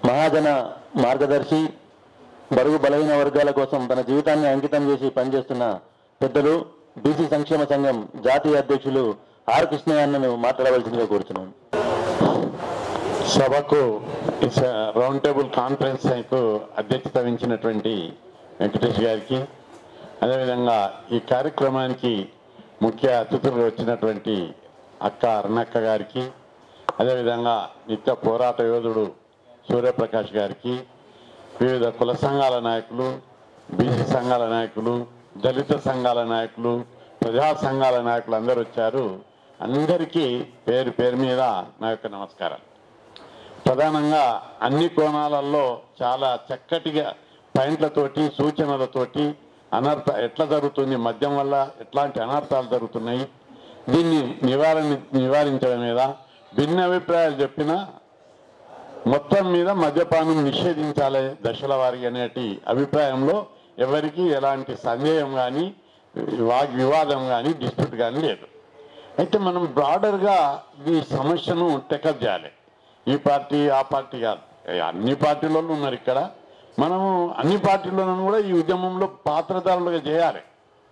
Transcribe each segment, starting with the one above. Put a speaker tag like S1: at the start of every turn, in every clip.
S1: మహాజన మార్గదర్శి బడుగు బలహీన వర్గాల కోసం తన జీవితాన్ని అంకితం చేసి పనిచేస్తున్న పెద్దలు బీసీ సంక్షేమ సంఘం జాతీయ అధ్యక్షులు ఆర్ కృష్ణయ్యను మాట్లాడవలసిందిగా కోరుతున్నాను
S2: సభకు ఈ స- రౌండ్ టేబుల్ కాన్ఫరెన్స్ కు అధ్యక్షత వహించినటువంటి వెంకటేష్ గారికి అదేవిధంగా ఈ కార్యక్రమానికి ముఖ్య అతిథులు వచ్చినటువంటి అక్క అరుణక్క గారికి అదేవిధంగా నిత్య పోరాట యోధుడు సూర్యప్రకాష్ గారికి వివిధ కుల సంఘాల నాయకులు బీసీ సంఘాల నాయకులు దళిత సంఘాల నాయకులు ప్రజా సంఘాల నాయకులు అందరూ వచ్చారు అందరికీ పేరు పేరు మీద నా యొక్క నమస్కారం ప్రధానంగా అన్ని కోణాలలో చాలా చక్కటిగా పాయింట్లతోటి సూచనలతోటి అనర్థ ఎట్లా జరుగుతుంది మద్యం వల్ల ఎట్లాంటి అనర్థాలు జరుగుతున్నాయి దీన్ని నివారణ నివారించడం మీద భిన్న అభిప్రాయాలు చెప్పినా మొత్తం మీద మద్యపానం నిషేధించాలి దశల వారి అనేటి అభిప్రాయంలో ఎవరికి ఎలాంటి సందేహం కానీ వాగ్ వివాదం కానీ డిస్ప్యూట్ కానీ లేదు అయితే మనం బ్రాడర్గా ఈ సమస్యను టెకప్ చేయాలి ఈ పార్టీ ఆ పార్టీ కాదు ఏ అన్ని పార్టీలలో ఉన్నారు ఇక్కడ మనము అన్ని పార్టీలను కూడా ఈ ఉద్యమంలో పాత్రధారులుగా చేయాలి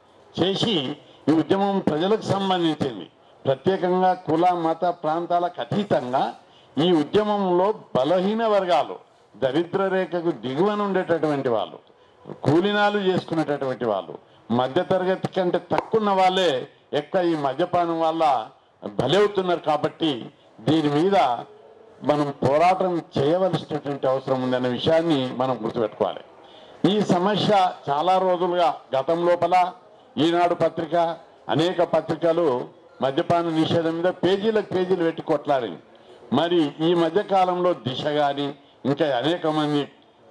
S2: చేసి ఈ ఉద్యమం ప్రజలకు సంబంధించింది ప్రత్యేకంగా కుల మత ప్రాంతాలకు అతీతంగా ఈ ఉద్యమంలో బలహీన వర్గాలు దరిద్ర రేఖకు దిగువన ఉండేటటువంటి వాళ్ళు కూలినాలు చేసుకునేటటువంటి వాళ్ళు మధ్యతరగతి కంటే తక్కువ ఉన్న వాళ్ళే ఎక్కువ ఈ మద్యపానం వల్ల బలవుతున్నారు కాబట్టి దీని మీద మనం పోరాటం చేయవలసినటువంటి అవసరం ఉందనే విషయాన్ని మనం గుర్తుపెట్టుకోవాలి ఈ సమస్య చాలా రోజులుగా గతం లోపల ఈనాడు పత్రిక అనేక పత్రికలు మద్యపాన నిషేధం మీద పేజీలకు పేజీలు పెట్టి కొట్లాడింది మరి ఈ మధ్య కాలంలో దిశ కానీ ఇంకా అనేక మంది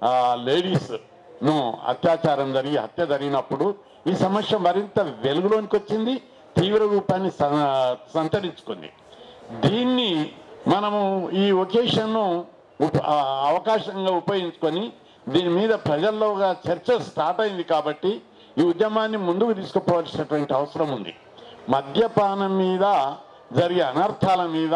S2: లేడీస్ ను అత్యాచారం జరిగి హత్య జరిగినప్పుడు ఈ సమస్య మరింత వెలుగులోనికి వచ్చింది తీవ్ర రూపాన్ని స- సంతరించుకుంది దీన్ని మనము ఈ ఒకేషన్ను ఉప- ఆ, అవకాశంగా ఉపయోగించుకొని దీని మీద ప్రజల్లోగా చర్చ స్టార్ట్ అయింది కాబట్టి ఈ ఉద్యమాన్ని ముందుకు తీసుకుపోవాల్సినటువంటి అవసరం ఉంది మద్యపానం మీద జరిగే అనర్థాల మీద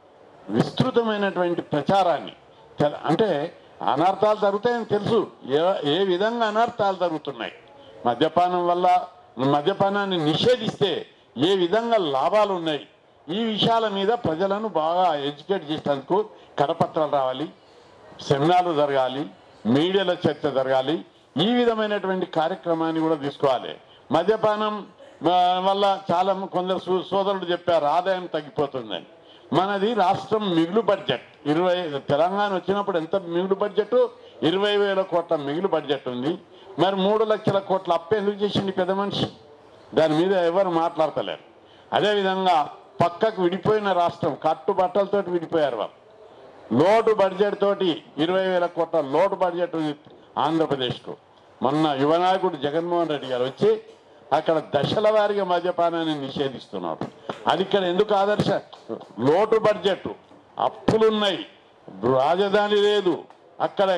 S2: విస్తృతమైనటువంటి ప్రచారాన్ని తెల- అంటే అనర్థాలు జరుగుతాయని తెలుసు ఏ ఏ విధంగా అనర్థాలు జరుగుతున్నాయి మద్యపానం వల్ల మద్యపానాన్ని నిషేధిస్తే ఏ విధంగా లాభాలు ఉన్నాయి ఈ విషయాల మీద ప్రజలను బాగా ఎడ్యుకేట్ చేసేందుకు కరపత్రాలు రావాలి సెమినార్లు జరగాలి మీడియాలో చర్చ జరగాలి ఈ విధమైనటువంటి కార్యక్రమాన్ని కూడా తీసుకోవాలి మద్యపానం ఆ, వల్ల చాలా కొందరు సో- సోదరులు చెప్పారు ఆదాయం తగ్గిపోతుందని మనది రాష్ట్రం మిగులు బడ్జెట్ ఇరవై తెలంగాణ వచ్చినప్పుడు ఎంత మిగులు బడ్జెట్ ఇరవై వేల కోట్ల మిగులు బడ్జెట్ ఉంది మరి మూడు లక్షల కోట్ల అప్పు ఎందుకు చేసింది పెద్ద మనిషి దాని మీద ఎవరు మాట్లాడతలేరు అదేవిధంగా పక్కకు విడిపోయిన రాష్ట్రం కట్టుబట్టలతో విడిపోయారు వాళ్ళు లోటు బడ్జెట్ తోటి ఇరవై వేల కోట్ల లోటు బడ్జెట్ ఉంది ఆంధ్రప్రదేశ్కు మొన్న యువనాయకుడు జగన్మోహన్ రెడ్డి గారు వచ్చి అక్కడ దశల వారీగా మద్యపానాన్ని నిషేధిస్తున్నాడు అది ఇక్కడ ఎందుకు ఆదర్శ లోటు బడ్జెట్ అప్పులున్నాయి రాజధాని లేదు అక్కడ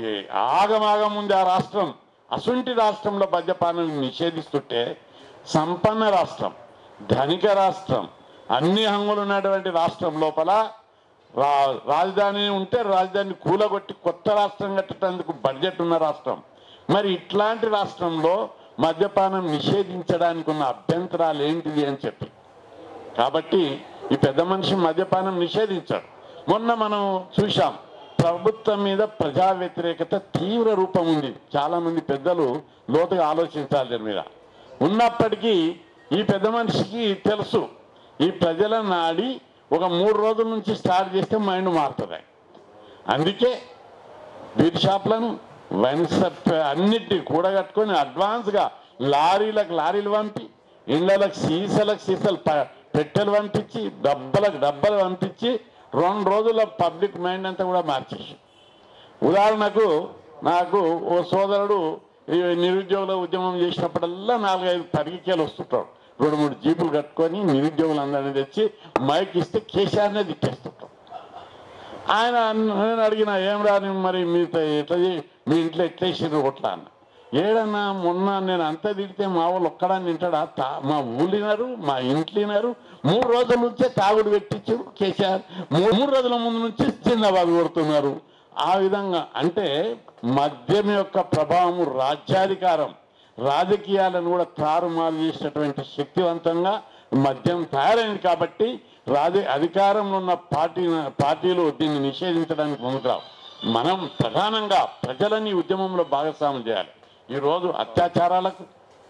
S2: ఆగమాగం ఉంది ఆ రాష్ట్రం అసుంటి రాష్ట్రంలో మద్యపానాన్ని నిషేధిస్తుంటే సంపన్న రాష్ట్రం ధనిక రాష్ట్రం అన్ని హంగులు ఉన్నటువంటి రాష్ట్రం లోపల రా రాజధాని ఉంటే రాజధాని కూలగొట్టి కొత్త రాష్ట్రం కట్టేందుకు బడ్జెట్ ఉన్న రాష్ట్రం మరి ఇట్లాంటి రాష్ట్రంలో మద్యపానం నిషేధించడానికి ఉన్న అభ్యంతరాలు ఏంటిది అని చెప్పి కాబట్టి ఈ పెద్ద మనిషి మద్యపానం నిషేధించాడు మొన్న మనం చూశాం ప్రభుత్వం మీద ప్రజా వ్యతిరేకత తీవ్ర రూపం ఉంది చాలా మంది పెద్దలు లోతుగా ఆలోచించాలి దీని మీద ఉన్నప్పటికీ ఈ పెద్ద మనిషికి తెలుసు ఈ ప్రజల నాడి ఒక మూడు రోజుల నుంచి స్టార్ట్ చేస్తే మైండ్ మారుతుంది అందుకే బీర్ షాప్లను వైన్ షాప్ అన్నిటి కూడగట్టుకొని అడ్వాన్స్గా లారీలకు లారీలు పంపి ఇళ్ళలకు సీసాలకు సీసాలు ప- పెట్టెలు పంపించి డబ్బలకు డబ్బలు పంపించి రెండు రోజుల పబ్లిక్ మైండ్ అంతా కూడా మార్చేసి ఉదాహరణకు నాకు ఓ సోదరుడు ఈ నిరుద్యోగుల ఉద్యమం చేసినప్పుడల్లా నాలుగైదు పరిగెలు వస్తుంటాడు రెండు మూడు జీపులు కట్టుకొని నిరుద్యోగులందరినీ తెచ్చి మైక్ ఇస్తే కేసీఆర్నే తిట్టేస్తుంటాడు ఆయన అన్న- నేను అడిగిన ఏం రాని మరి మీతో ఎట్లా చే- మీ ఇంట్లో ఎట్లా వేసిర్రు కొట్లా అన్న ఏడన్నా మొన్న నేను అంతా తిడితే మా వాళ్ళు ఒక్కడాన్ని తింటాడా తా మా ఊళ్ళినారు మా ఇంట్లినారు మూడు రోజుల నుంచే తాగుడు పెట్టించారు కేసీఆర్ మూ- మూడు రోజుల ముందు నుంచి చిన్నబాబు కొడుతున్నారు ఆ విధంగా అంటే మద్యం యొక్క ప్రభావం రాజ్యాధికారం రాజకీయాలను కూడా తారుమారు చేసినటువంటి శక్తివంతంగా మద్యం తయారైంది కాబట్టి రాజ అధికారంలో ఉన్న పార్టీ పార్టీలు దీన్ని నిషేధించడానికి ముందుకురావు మనం ప్రధానంగా ప్రజలని ఈ ఉద్యమంలో భాగస్వామ్యం చేయాలి ఈరోజు అత్యాచారాలకు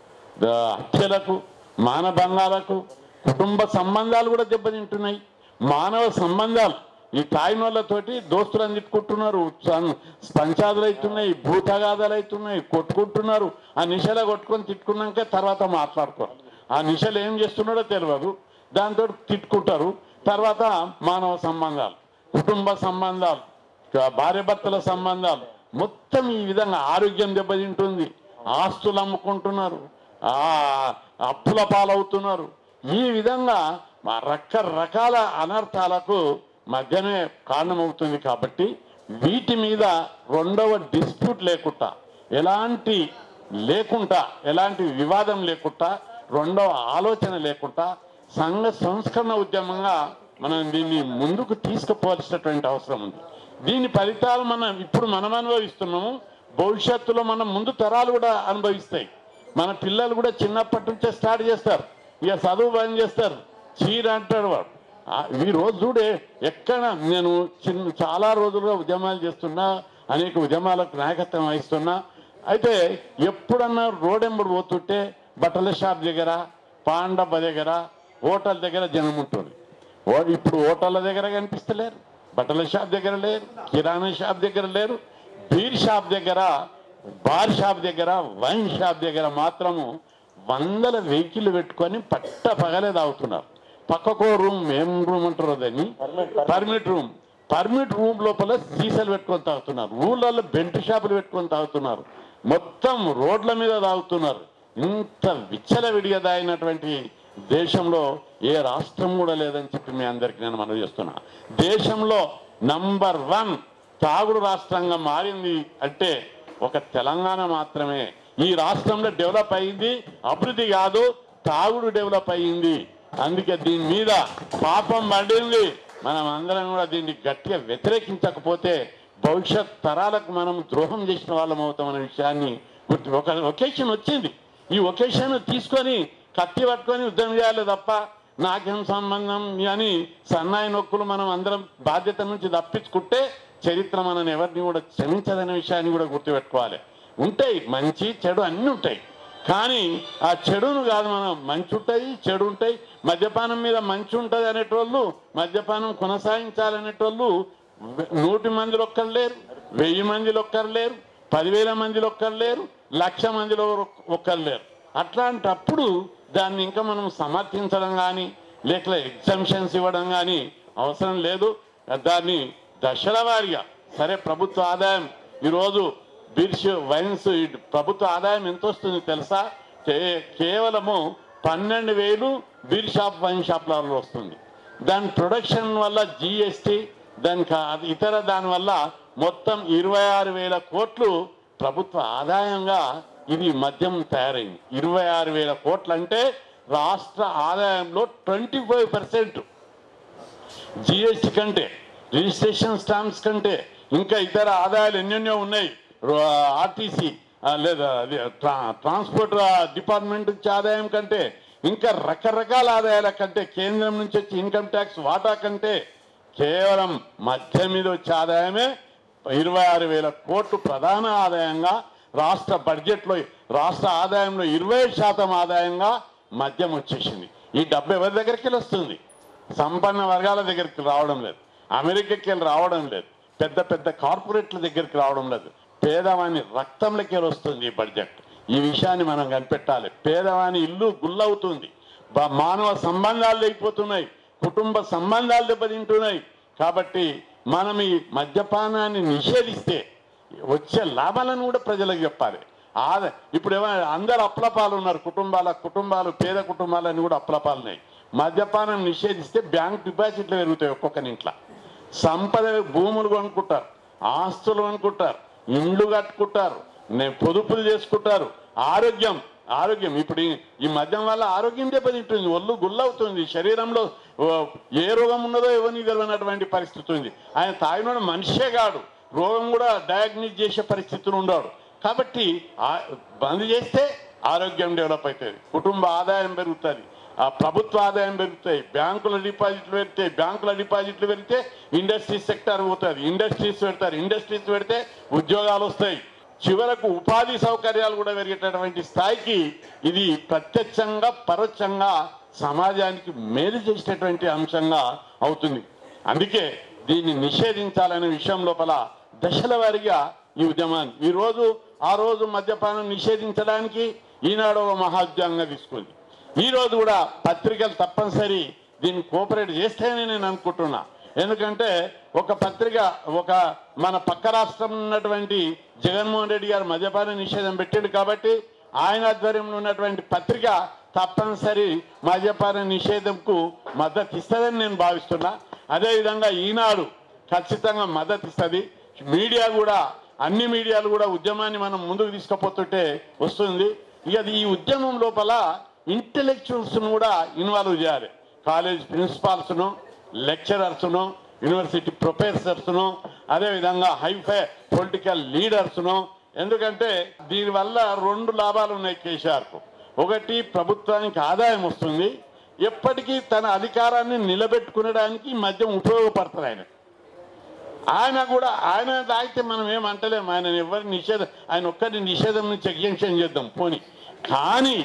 S2: ద- హత్యలకు మానభంగాలకు కుటుంబ సంబంధాలు కూడా దెబ్బతింటున్నాయి మానవ సంబంధాలు ఈ తాయినోళ్ళతోటి దోస్తులను తిట్టుకుంటున్నారు సన్- పంచాదులు అవుతున్నాయి భూతగాథలు అవుతున్నాయి కొట్టుకుంటున్నారు ఆ నిశల కొట్టుకొని తిట్టుకున్నాక తర్వాత మాట్లాడుకోరు ఆ నిశలు ఏం చేస్తున్నాడో తెలియదు దాంతో తిట్టుకుంటారు తర్వాత మానవ సంబంధాలు కుటుంబ సంబంధాలు భార్యాభర్తల సంబంధాలు మొత్తం ఈ విధంగా ఆరోగ్యం దెబ్బతింటుంది ఆస్తులు అమ్ముకుంటున్నారు ఆ అప్పుల పాలవుతున్నారు ఈ విధంగా మా రకరకాల అనర్థాలకు మధ్యనే కారణమవుతుంది కాబట్టి వీటి మీద రెండవ డిస్ప్యూట్ లేకుండా ఎలాంటి లేకుండా ఎలాంటి వివాదం లేకుండా రెండవ ఆలోచన లేకుండా సంఘ సంస్కరణ ఉద్యమంగా మనం దీన్ని ముందుకు తీసుకుపోవాల్సినటువంటి అవసరం ఉంది దీని ఫలితాలు మనం ఇప్పుడు మనం అనుభవిస్తున్నాము భవిష్యత్తులో మనం ముందు తరాలు కూడా అనుభవిస్తాయి మన పిల్లలు కూడా చిన్నప్పటి నుంచే స్టార్ట్ చేస్తారు ఇక చదువు బంద్ చేస్తారు చీర అంటాడు వాడు ఆ, ఈ రోజు చూడే ఎక్కడ నేను చిన్న చాలా రోజులుగా ఉద్యమాలు చేస్తున్నా అనేక ఉద్యమాలకు నాయకత్వం వహిస్తున్నా అయితే ఎప్పుడన్నా రోడెంబడి పోతుంటే బట్టల షాప్ దగ్గర పాండబ్బ దగ్గర హోటల్ దగ్గర జనం ఉంటుంది ఓ- ఇప్పుడు హోటళ్ళ దగ్గర కనిపిస్తలేరు బట్టల షాప్ దగ్గర లేరు కిరాణా షాప్ దగ్గర లేరు బీర్ షాప్ దగ్గర బార్ షాప్ దగ్గర వైన్ షాప్ దగ్గర మాత్రము వందల వెహికల్ పెట్టుకొని పట్ట పగలే తాగుతున్నారు పక్కకో రూమ్ ఏం రూమ్ అంటారో దాన్ని పర్మిట్ రూమ్ పర్మిట్ రూమ్ లోపల సీసాలు పెట్టుకొని తాగుతున్నారు ఊళ్ళల్లో బెంట్ షాపులు పెట్టుకొని తాగుతున్నారు మొత్తం రోడ్ల మీద తాగుతున్నారు ఇంత విచ్చలవిడిగా తాగినటువంటి దేశంలో ఏ రాష్ట్రం కూడా లేదని చెప్పి మీ అందరికి నేను మనవి చేస్తున్నా దేశంలో నంబర్ వన్ తాగుడు రాష్ట్రంగా మారింది అంటే ఒక తెలంగాణ మాత్రమే ఈ రాష్ట్రంలో డెవలప్ అయింది అభివృద్ధి కాదు తాగుడు డెవలప్ అయ్యింది అందుకే దీని మీద పాపం పడింది మనం అందరం కూడా దీన్ని గట్టిగా వ్యతిరేకించకపోతే భవిష్యత్ తరాలకు మనం ద్రోహం చేసిన వాళ్ళం అవుతామనే విషయాన్ని గుర్తు ఒక ఒకేషన్ వచ్చింది ఈ ఒకేషన్ తీసుకొని కత్తి పట్టుకొని యుద్ధం చేయాలి తప్ప నాకేం సంబంధం అని సన్నాయి నొక్కులు మనం అందరం బాధ్యత నుంచి తప్పించుకుంటే చరిత్ర మనని ఎవరిని కూడా క్షమించదనే విషయాన్ని కూడా గుర్తుపెట్టుకోవాలి ఉంటాయి మంచి చెడు అన్నీ ఉంటాయి కానీ ఆ చెడును కాదు మనం మంచి ఉంటాయి చెడు ఉంటాయి మద్యపానం మీద మంచి ఉంటుంది అనేటోళ్ళు మద్యపానం కొనసాగించాలనేటోళ్ళు వె- నూటి మందిలో ఒక్కరు లేరు వెయ్యి మందిలో ఒక్కరు లేరు పదివేల మందిలో ఒక్కరు లేరు లక్ష మందిలో ఒక్- ఒక్కరు లేరు అట్లాంటప్పుడు దాన్ని ఇంకా మనం సమర్థించడం కానీ లేక ఎగ్జంప్షన్స్ ఇవ్వడం కానీ అవసరం లేదు దాన్ని దశల వారీగా సరే ప్రభుత్వ ఆదాయం ఈరోజు బిర్స్ వైన్స్ ఈ ప్రభుత్వ ఆదాయం ఎంత వస్తుంది తెలుసా కే- కేవలము పన్నెండు వేలు బీర్ షాప్ వైన్ షాప్లలో వస్తుంది దాని ప్రొడక్షన్ వల్ల జిఎస్టి దాని కా- ఇతర దాని వల్ల మొత్తం ఇరవై ఆరు వేల కోట్లు ప్రభుత్వ ఆదాయంగా ఇది మద్యం తయారైంది ఇరవై ఆరు వేల కోట్లు అంటే రాష్ట్ర ఆదాయంలో ట్వంటీ ఫైవ్ పర్సెంట్ జిఎస్టి కంటే రిజిస్ట్రేషన్ స్టాంప్స్ కంటే ఇంకా ఇతర ఆదాయాలు ఎన్నెన్నో ఉన్నాయి ఆర్టీసీ లేదా అది ట్రా- ట్రాన్స్పోర్ట్ డిపార్ట్మెంట్ నుంచి ఆదాయం కంటే ఇంకా రకరకాల ఆదాయాల కంటే కేంద్రం నుంచి వచ్చే ఇన్కమ్ ట్యాక్స్ వాటా కంటే కేవలం మధ్య మీద వచ్చే ఆదాయమే ఇరవై ఆరు వేల కోట్లు ప్రధాన ఆదాయంగా రాష్ట్ర బడ్జెట్లో రాష్ట్ర ఆదాయంలో ఇరవై శాతం ఆదాయంగా మద్యం వచ్చేసింది ఈ డబ్బు ఎవరి దగ్గరికి వెళ్ళి వస్తుంది సంపన్న వర్గాల దగ్గరికి రావడం లేదు అమెరికాకి వెళ్ళి రావడం లేదు పెద్ద పెద్ద కార్పొరేట్ల దగ్గరికి రావడం లేదు పేదవాని రక్తంలోకి వెళ్ళి వస్తుంది ఈ బడ్జెట్ ఈ విషయాన్ని మనం కనిపెట్టాలి పేదవాని ఇల్లు గుల్లవుతుంది బ- మానవ సంబంధాలు లేకపోతున్నాయి కుటుంబ సంబంధాలు దెబ్బతింటున్నాయి కాబట్టి మనం ఈ మద్యపానాన్ని నిషేధిస్తే వచ్చే లాభాలను కూడా ప్రజలకు చెప్పాలి ఆద ఇప్పుడు ఏమైనా అందరు అప్లపాలు ఉన్నారు కుటుంబాల కుటుంబాలు పేద కుటుంబాలని కూడా అప్లపాలున్నాయి మద్యపానం నిషేధిస్తే బ్యాంక్ డిపాజిట్లు పెరుగుతాయి ఒక్కొక్కరి ఇంట్లో సంపద భూములు కొనుక్కుంటారు ఆస్తులు కొనుక్కుంటారు ఇండ్లు కట్టుకుంటారు నే- పొదుపులు చేసుకుంటారు ఆరోగ్యం ఆరోగ్యం ఇప్పుడు ఈ- ఈ మద్యం వల్ల ఆరోగ్యం దెబ్బతింటుంది ఒళ్ళు గుల్లవుతుంది శరీరంలో ఓ, ఏ రోగం ఉన్నదో ఎవరిని తెలియనటువంటి పరిస్థితి ఉంది ఆయన తాగినోడు మనిషే కాడు రోగం కూడా డయాగ్నోస్ చేసే పరిస్థితులు ఉండడు కాబట్టి ఆ- బంద్ చేస్తే ఆరోగ్యం డెవలప్ అవుతుంది కుటుంబ ఆదాయం పెరుగుతుంది ఆ ప్రభుత్వ ఆదాయం పెరుగుతాయి బ్యాంకుల డిపాజిట్లు పెడితే బ్యాంకుల డిపాజిట్లు పెడితే ఇండస్ట్రీస్ సెక్టర్ పోతుంది ఇండస్ట్రీస్ పెడతారు ఇండస్ట్రీస్ పెడితే ఉద్యోగాలు వస్తాయి చివరకు ఉపాధి సౌకర్యాలు కూడా పెరిగేటటువంటి స్థాయికి ఇది ప్రత్యక్షంగా పరోక్షంగా సమాజానికి మేలు చేసేటటువంటి అంశంగా అవుతుంది అందుకే దీన్ని నిషేధించాలనే విషయం లోపల దశల వారీగా ఈ ఉద్యమాన్ని ఈ రోజు ఆ రోజు మద్యపానం నిషేధించడానికి ఈనాడు ఒక మహాద్యంగా తీసుకుంది ఈ రోజు కూడా పత్రికలు తప్పనిసరి దీన్ని కోఆపరేట్ చేస్తేనే నేను అనుకుంటున్నా ఎందుకంటే ఒక పత్రిక ఒక మన పక్క రాష్ట్రం ఉన్నటువంటి జగన్మోహన్ రెడ్డి గారు మద్యపాన నిషేధం పెట్టాడు కాబట్టి ఆయన ఆధ్వర్యంలో ఉన్నటువంటి పత్రిక తప్పనిసరి మద్యపాన నిషేధంకు మద్దతు ఇస్తుందని నేను భావిస్తున్నా అదేవిధంగా ఈనాడు ఖచ్చితంగా మద్దతు ఇస్తుంది మీడియా కూడా అన్ని మీడియాలు కూడా ఉద్యమాన్ని మనం ముందుకు తీసుకుపోతుంటే వస్తుంది ఇక అది ఈ ఉద్యమం లోపల ఇంటెలెక్చువల్స్ను కూడా ఇన్వాల్వ్ చేయాలి కాలేజ్ ప్రిన్సిపాల్స్ను లెక్చరర్స్ను యూనివర్సిటీ ప్రొఫెసర్స్ను అదేవిధంగా హైఫై పొలిటికల్ లీడర్స్ను ఎందుకంటే దీనివల్ల రెండు లాభాలు ఉన్నాయి కేసీఆర్కు ఒకటి ప్రభుత్వానికి ఆదాయం వస్తుంది ఎప్పటికీ తన అధికారాన్ని నిలబెట్టుకునడానికి ఈ మద్యం ఉపయోగపడుతుంది ఆయన ఆయన కూడా ఆయన తాగితే మనం ఏమంటలేము ఆయన ఎవరి నిషేధం ఆయన ఒక్కరి నిషేధం నుంచి ఎగ్జంక్షన్ చేద్దాం పోని కానీ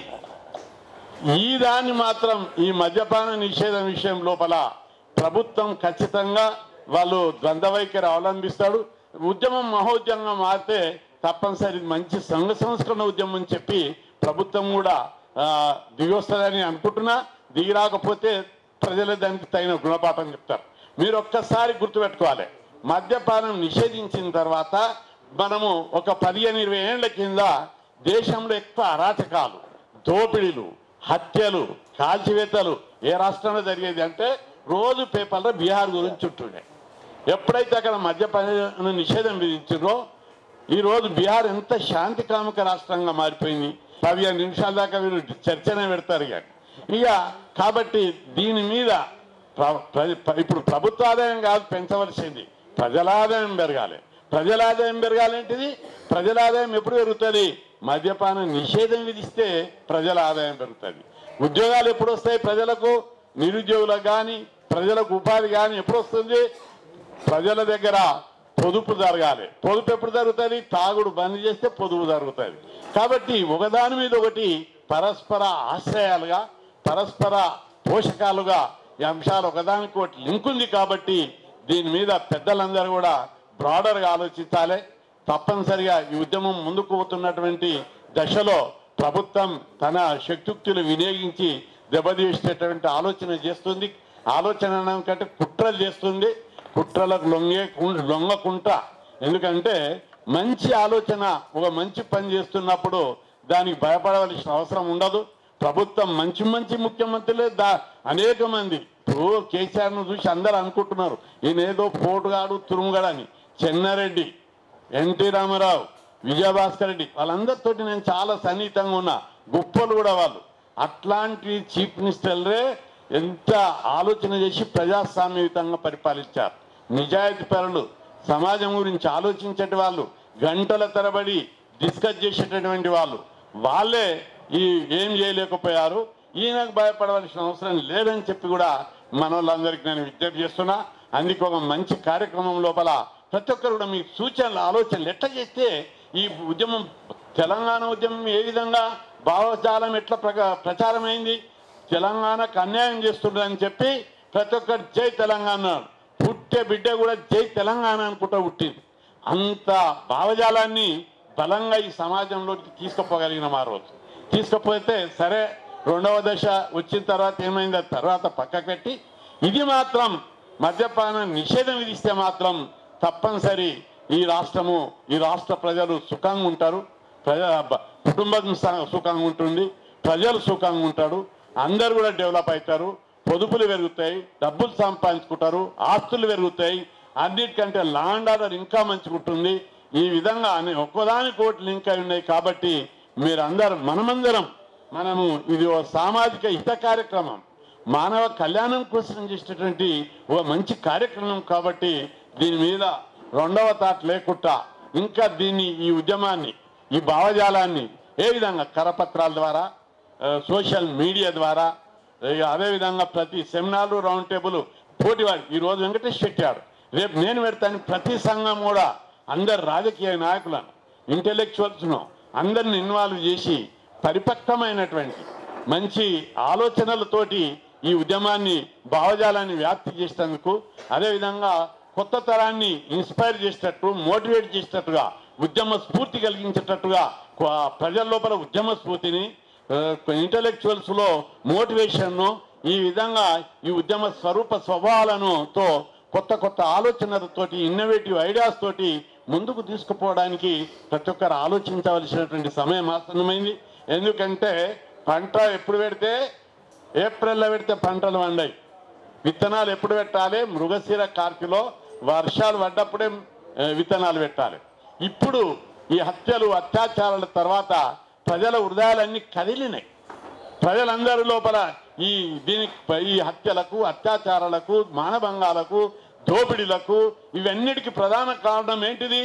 S2: ఈ దాన్ని మాత్రం ఈ మద్యపాన నిషేధం విషయం లోపల ప్రభుత్వం ఖచ్చితంగా వాళ్ళు ద్వంద్వ వైఖరి అవలంబిస్తాడు ఉద్యమం మహోద్యమంగా మారితే తప్పనిసరి మంచి సంఘ సంస్కరణ ఉద్యమం అని చెప్పి ప్రభుత్వం కూడా ఆ, దిగొస్తుందని అనుకుంటున్నా దిగి రాకపోతే ప్రజలే దానికి తగిన గుణపాఠం చెప్తారు మీరు ఒక్కసారి గుర్తుపెట్టుకోవాలి మద్యపానం నిషేధించిన తర్వాత మనము ఒక పదిహేను ఇరవై ఏళ్ల కింద దేశంలో ఎక్కువ అరాచకాలు దోపిడీలు హత్యలు కాల్చివేతలు ఏ రాష్ట్రంలో జరిగేది అంటే రోజు పేపర్లో బీహార్ గురించి ఉంటుండే ఎప్పుడైతే అక్కడ మద్యపాన నిషేధం విధించారో ఈ రోజు బీహార్ ఎంత శాంతి కాముక రాష్ట్రంగా మారిపోయింది పదిహేను నిమిషాల దాకా వీరు చర్చనే పెడతారు ఇక ఇక కాబట్టి దీని మీద ప్ర- ప్ర- ఇప్పుడు ప్రభుత్వ ఆదాయం కాదు పెంచవలసింది ప్రజల ఆదాయం పెరగాలి ప్రజల ఆదాయం పెరగాలంటిది ప్రజల ఆదాయం ఎప్పుడు పెరుగుతుంది మద్యపాన నిషేధం విధిస్తే ప్రజల ఆదాయం పెరుగుతుంది ఉద్యోగాలు ఎప్పుడు వస్తాయి ప్రజలకు నిరుద్యోగులకు కానీ ప్రజలకు ఉపాధి కానీ ఎప్పుడు వస్తుంది ప్రజల దగ్గర పొదుపు జరగాలి పొదుపు ఎప్పుడు జరుగుతుంది తాగుడు బంద్ చేస్తే పొదుపు జరుగుతుంది కాబట్టి ఒకదాని మీద ఒకటి పరస్పర ఆశ్రయాలుగా పరస్పర పోషకాలుగా ఈ అంశాలు ఒకదానికి ఒకటి లింక్ ఉంది కాబట్టి దీని మీద పెద్దలందరూ కూడా బ్రాడర్గా ఆలోచించాలి తప్పనిసరిగా ఈ ఉద్యమం ముందుకు పోతున్నటువంటి దశలో ప్రభుత్వం తన శక్తియుక్తులు వినియోగించి దెబ్బతీసేటటువంటి ఆలోచన చేస్తుంది ఆలోచన అనడం కంటే కుట్రలు చేస్తుంది కుట్రలకు లొంగే లొంగకుంటా ఎందుకంటే మంచి ఆలోచన ఒక మంచి పని చేస్తున్నప్పుడు దానికి భయపడవలసిన అవసరం ఉండదు ప్రభుత్వం మంచి మంచి ముఖ్యమంత్రులే దా అనేక మంది ఇప్పుడు కేసీఆర్ను చూసి అందరూ అనుకుంటున్నారు ఈయన ఏదో పోటుగాడు తురుముగాడని చెన్నారెడ్డి ఎన్టీ రామారావు విజయభాస్కర్ రెడ్డి వాళ్ళందరితోటి నేను చాలా సన్నిహితంగా ఉన్నా గొప్పలు కూడా వాళ్ళు అట్లాంటి చీఫ్ మినిస్టర్లే ఎంత ఆలోచన చేసి ప్రజాస్వామ్యయుతంగా పరిపాలించారు నిజాయితీ పరులు సమాజం గురించి ఆలోచించేటి వాళ్ళు గంటల తరబడి డిస్కస్ చేసేటటువంటి వాళ్ళు వాళ్ళే ఈ ఏం చేయలేకపోయారు ఈయనకు భయపడవలసిన అవసరం లేదని చెప్పి కూడా మన వాళ్ళందరికీ నేను విజ్ఞప్తి చేస్తున్నా అందుకే ఒక మంచి కార్యక్రమం లోపల ప్రతి ఒక్కరు కూడా మీ సూచనలు ఆలోచనలు ఎట్లా చేస్తే ఈ ఉద్యమం తెలంగాణ ఉద్యమం ఏ విధంగా భావజాలం ఎట్లా ప్రక ప్రచారమైంది తెలంగాణకు అన్యాయం చేస్తుండదని చెప్పి ప్రతి ఒక్కరు జై తెలంగాణ అన్నాడు. పుట్టే బిడ్డ కూడా జై తెలంగాణ అనుకుంటా పుట్టింది అంత భావజాలాన్ని బలంగా ఈ సమాజంలోకి తీసుకుపోగలిగిన ఆ రోజు తీసుకుపోతే సరే రెండవ దశ వచ్చిన తర్వాత ఏమైందో తర్వాత పక్కకు పెట్టి ఇది మాత్రం మద్యపాన నిషేధం విధిస్తే మాత్రం తప్పనిసరి ఈ రాష్ట్రము ఈ రాష్ట్ర ప్రజలు సుఖంగా ఉంటారు ప్రజ బ- కుటుంబం స- సుఖంగా ఉంటుంది ప్రజలు సుఖంగా ఉంటారు అందరు కూడా డెవలప్ అవుతారు పొదుపులు పెరుగుతాయి డబ్బులు సంపాదించుకుంటారు ఆస్తులు పెరుగుతాయి అన్నిటికంటే లాండ్ ఆర్డర్ ఇంకా మంచిగుంటుంది ఈ విధంగా అన్ని ఒక్కదాని కోటి లింక్ అయి ఉన్నాయి కాబట్టి మీరందరూ మనమందరం మనము ఇది ఓ సామాజిక హిత కార్యక్రమం మానవ కళ్యాణం కోసం చేసేటటువంటి ఒక మంచి కార్యక్రమం కాబట్టి దీని మీద రెండవ తాట లేకుండా ఇంకా దీన్ని ఈ ఉద్యమాన్ని ఈ భావజాలాన్ని ఏ విధంగా కరపత్రాల ద్వారా ఆ, సోషల్ మీడియా ద్వారా ఇక అదేవిధంగా ప్రతి సెమినార్లు రౌండ్ టేబుల్ పోటీవాడు ఈ రోజు వెంకటేష్ పెట్టాడు రేపు నేను పెడతాను ప్రతి సంఘం కూడా అందరు రాజకీయ నాయకులను ఇంటెలెక్చువల్స్ను అందరిని ఇన్వాల్వ్ చేసి పరిపక్వమైనటువంటి మంచి ఆలోచనలతోటి ఈ ఉద్యమాన్ని భావజాలాన్ని వ్యాప్తి చేసేందుకు అదేవిధంగా కొత్త తరాన్ని ఇన్స్పైర్ చేసేటట్టు మోటివేట్ చేసేటట్టుగా ఉద్యమ స్ఫూర్తి కలిగించేటట్టుగా కొ- ప్రజల లోపల ఉద్యమ స్ఫూర్తిని ఇంటలెక్చువల్స్ లో మోటివేషన్ ఈ విధంగా ఈ ఉద్యమ స్వరూప స్వభావాలను తో కొత్త కొత్త ఆలోచనలతోటి ఇన్నోవేటివ్ ఐడియాస్ తోటి ముందుకు తీసుకుపోవడానికి ప్రతి ఒక్కరు ఆలోచించవలసినటువంటి సమయం ఆసన్నమైంది ఎందుకంటే పంట ఎప్పుడు పెడితే ఏప్రిల్లో పెడితే పంటలు వండాయి విత్తనాలు ఎప్పుడు పెట్టాలి మృగశిర కార్తెలో వర్షాలు పడ్డప్పుడే ఆ, విత్తనాలు పెట్టాలి ఇప్పుడు ఈ హత్యలు అత్యాచారాల తర్వాత ప్రజల హృదయాలన్నీ కదిలినాయి ప్రజలందరి లోపల ఈ దీనికి ఈ హత్యలకు అత్యాచారాలకు మానభంగాలకు దోపిడీలకు ఇవన్నిటికీ ప్రధాన కారణం ఏంటిది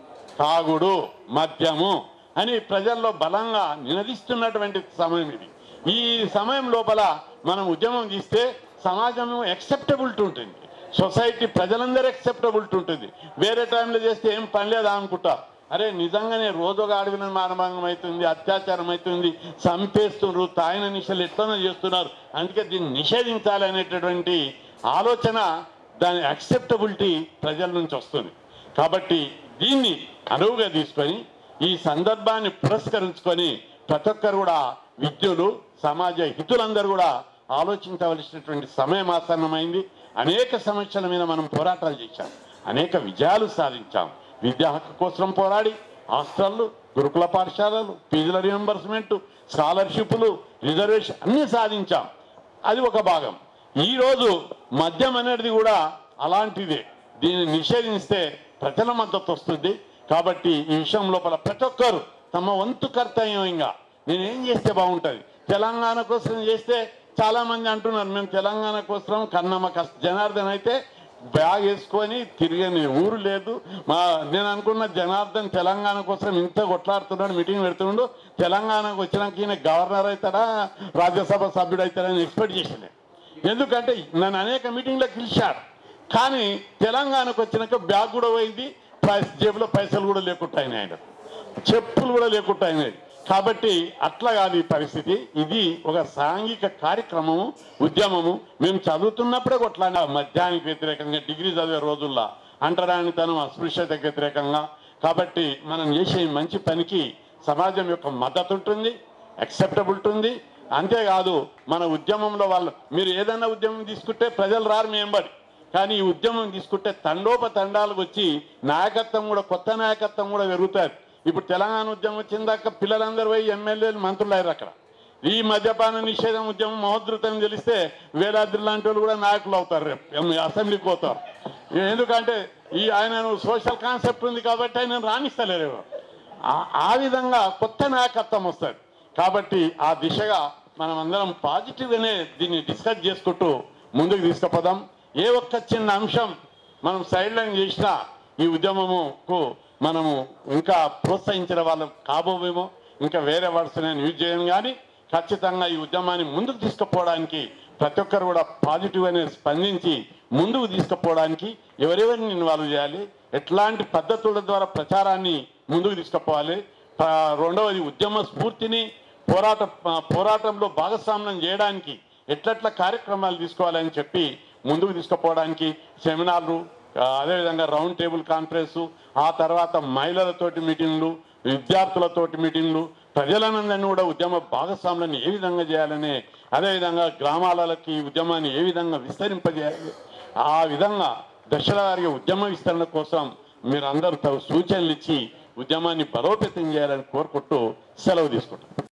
S2: తాగుడు మద్యము అని ప్రజల్లో బలంగా నినదిస్తున్నటువంటి సమయం ఇది ఈ సమయం లోపల మనం ఉద్యమం తీస్తే సమాజం యాక్సెప్టబిలిటీ ఉంటుంది సొసైటీ ప్రజలందరూ యాక్సెప్టబిలిటీ ఉంటుంది వేరే టైంలో చేస్తే ఏం పని లేదా అనుకుంటారు అరే నిజంగానే రోజుగా అడవిన మానభంగం అవుతుంది అత్యాచారం అవుతుంది చంపేస్తున్నారు తాయిన నిశలు ఎట్లనో చేస్తున్నారు అందుకే దీన్ని నిషేధించాలి అనేటటువంటి ఆలోచన దాని యాక్సెప్టబిలిటీ ప్రజల నుంచి వస్తుంది కాబట్టి దీన్ని అనువుగా తీసుకొని ఈ సందర్భాన్ని పురస్కరించుకొని ప్రతి ఒక్కరు కూడా విద్యులు సమాజ హితులందరూ కూడా ఆలోచించవలసినటువంటి సమయం ఆసన్నమైంది అనేక సమస్యల మీద మనం పోరాటాలు చేశాం అనేక విజయాలు సాధించాం విద్యా హక్కు కోసం పోరాడి హాస్టళ్ళు గురుకుల పాఠశాలలు ఫీజుల రియంబర్స్మెంట్ స్కాలర్షిప్లు రిజర్వేషన్ అన్ని సాధించాం అది ఒక భాగం ఈ రోజు మద్యం అనేది కూడా అలాంటిదే దీన్ని నిషేధిస్తే ప్రజల మద్దతు వస్తుంది కాబట్టి ఈ విషయం లోపల ప్రతి ఒక్కరు తమ వంతు కర్తవ్యంగా నేనేం చేస్తే బాగుంటుంది తెలంగాణ కోసం చేస్తే చాలా మంది అంటున్నారు మేము తెలంగాణ కోసం కన్నమ్మ కష్ట జనార్దన్ అయితే బ్యాగ్ వేసుకొని తిరిగని ఊరు లేదు మా నేను అనుకున్న జనార్దన్ తెలంగాణ కోసం ఇంత కొట్లాడుతున్నాడు మీటింగ్ పెడుతుండు తెలంగాణకు వచ్చినాక ఈయన గవర్నర్ అవుతాడా రాజ్యసభ సభ్యుడు అవుతాడని ఎక్స్పెక్ట్ చేసిన ఎందుకంటే నన్ను అనేక మీటింగ్లకు పిలిచాడు కానీ తెలంగాణకు వచ్చినాక బ్యాగ్ కూడా పోయింది పైస- జేబులో పైసలు కూడా లేకుండా అయినాయి ఆయన చెప్పులు కూడా లేకుండా అయినాయి కాబట్టి అట్లా కాదు ఈ పరిస్థితి ఇది ఒక సాంఘిక కార్యక్రమము ఉద్యమము మేము చదువుతున్నప్పుడే కొట్లాడినా మద్యానికి వ్యతిరేకంగా డిగ్రీ చదివే రోజుల్లో అంటరానితనం అస్పృశ్యతకు వ్యతిరేకంగా కాబట్టి మనం చేసే ఈ మంచి పనికి సమాజం యొక్క మద్దతు ఉంటుంది యాక్సెప్టబిలిటీ ఉంది అంతేకాదు మన ఉద్యమంలో వాళ్ళు మీరు ఏదైనా ఉద్యమం తీసుకుంటే ప్రజలు రారు మీ వెంబడి కానీ ఈ ఉద్యమం తీసుకుంటే తండోప తండాలకు వచ్చి నాయకత్వం కూడా కొత్త నాయకత్వం కూడా పెరుగుతారు ఇప్పుడు తెలంగాణ ఉద్యమం వచ్చిందాక పిల్లలందరూ పోయి ఎమ్మెల్యేలు మంత్రులు అయ్యారు అక్కడ ఈ మద్యపాన నిషేధం ఉద్యమం మహోధృతం తెలిస్తే వేలాద్రి లాంటి వాళ్ళు కూడా నాయకులు అవుతారు రేపు ఎం- అసెంబ్లీకి పోతారు ఎందుకంటే ఈ ఆయన సోషల్ కాన్సెప్ట్ ఉంది కాబట్టి ఆయన రాణిస్తలేరు ఆ- ఆ విధంగా కొత్త నాయకత్వం వస్తుంది కాబట్టి ఆ దిశగా మనం అందరం పాజిటివ్గానే దీన్ని డిస్కస్ చేసుకుంటూ ముందుకు తీసుకుపోదాం ఏ ఒక్క చిన్న అంశం మనం సైడ్ లైన్ చేసినా ఈ ఉద్యమముకు మనము ఇంకా ప్రోత్సహించిన వాళ్ళం కాబోమేమో ఇంకా వేరే వర్డ్స్ నేను యూజ్ చేయను కానీ ఖచ్చితంగా ఈ ఉద్యమాన్ని ముందుకు తీసుకుపోవడానికి ప్రతి ఒక్కరు కూడా పాజిటివ్ అనేది స్పందించి ముందుకు తీసుకుపోవడానికి ఎవరెవరిని ఇన్వాల్వ్ చేయాలి ఎట్లాంటి పద్ధతుల ద్వారా ప్రచారాన్ని ముందుకు తీసుకుపోవాలి ఆ, రెండవది ఉద్యమ స్ఫూర్తిని పోరాట ఆ, పోరాటంలో భాగస్వామ్యం చేయడానికి ఎట్లట్ల కార్యక్రమాలు తీసుకోవాలని చెప్పి ముందుకు తీసుకుపోవడానికి సెమినార్లు ఆ, అదేవిధంగా రౌండ్ టేబుల్ కాన్ఫరెన్స్ ఆ తర్వాత మహిళలతోటి మీటింగ్లు విద్యార్థులతోటి మీటింగ్లు ప్రజలందరినీ కూడా ఉద్యమ భాగస్వాములను ఏ విధంగా చేయాలని అదేవిధంగా గ్రామాలకి ఈ ఉద్యమాన్ని ఏ విధంగా విస్తరింపజేయాలి ఆ విధంగా దశల వారిగా ఉద్యమ విస్తరణ కోసం మీరు అందరూ తగు సూచనలు ఇచ్చి ఉద్యమాన్ని బలోపేతం చేయాలని కోరుకుంటూ సెలవు తీసుకుంటాం